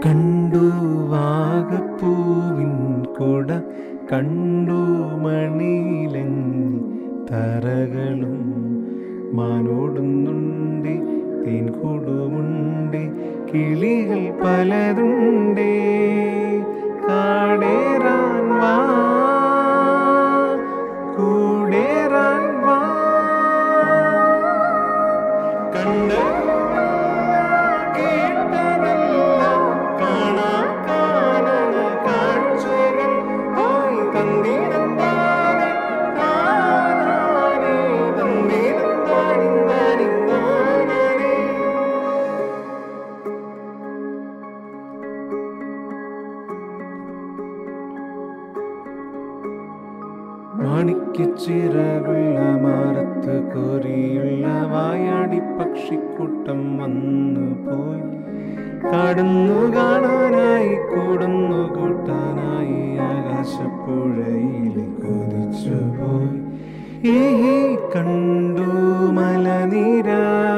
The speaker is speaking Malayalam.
കണ്ടു വാഗപ്പൂവിൻ കുട കണ്ടു മണിയിലഞ്ഞി തറകളും മാനോടുന്നുണ്ട് തേൻകൂടുമുണ്ട് കിളികൾ പലതുണ്ട് കാടേറാൻ വാ കൂടേറാൻ വാ കണ്ട കേട്ടതെല്ലാം കാണാ കാണണ കാഴ്ചകൾ ആയി തന്നിടന്താനെ താനാനേ തന്നിടന്താനിന്താനിന്താനേ മാണിക്യച്ചിറകുള്ള മാറത്ത് കോരിയുള്ള വായാടി പക്ഷിക്കൂട്ടം വന്നു പോയി കടന്നു കാണാനായി കൂടുന്നു കൂട്ടാനായി ആകാശപ്പുഴയിൽ കൊതിച്ചു പോയി ഈ കണ്ടു മലനിര